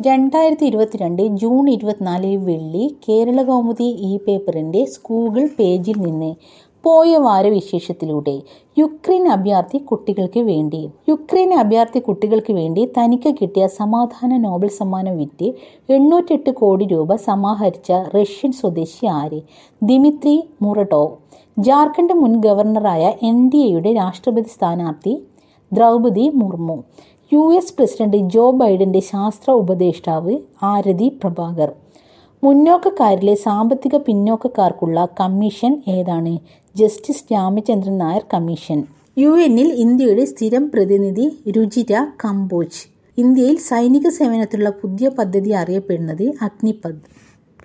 രണ്ടായിരത്തി ഇരുപത്തിരണ്ട് ജൂൺ ഇരുപത്തിനാല് വെള്ളി കേരള കൗമുദി ഇ പേപ്പറിന്റെ ഗൂഗിൾ പേജിൽ നിന്ന് പോയ വാരവിശേഷത്തിലൂടെ യുക്രൈൻ അഭയാർത്ഥി കുട്ടികൾക്ക് വേണ്ടി യുക്രൈൻ അഭയാർത്ഥി കുട്ടികൾക്ക് വേണ്ടി തനിക്ക് കിട്ടിയ സമാധാന നോബൽ സമ്മാനം വിറ്റ് എണ്ണൂറ്റെട്ട് കോടി രൂപ സമാഹരിച്ച റഷ്യൻ സ്വദേശി ആര് ദിമിത്രി മുറട്ടോവ് ജാർഖണ്ഡ് മുൻ ഗവർണറായ എൻ ഡി എയുടെ രാഷ്ട്രപതി സ്ഥാനാർത്ഥി Droupadi Murmu U S president Joe ബൈഡന്റെ ശാസ്ത്ര ഉപദേഷ്ടാവ് ആരതി പ്രഭാകർ മുന്നോക്കക്കാരിലെ സാമ്പത്തിക പിന്നോക്കക്കാർക്കുള്ള കമ്മീഷൻ ഏതാണ് justice Ramachandran Nair commission U എന്നിൽ ഇന്ത്യയുടെ സ്ഥിരം പ്രതിനിധി രുചിര കംബോജ് ഇന്ത്യയിൽ സൈനിക സേവനത്തിലുള്ള പുതിയ പദ്ധതി അറിയപ്പെടുന്നത് അഗ്നിപഥ്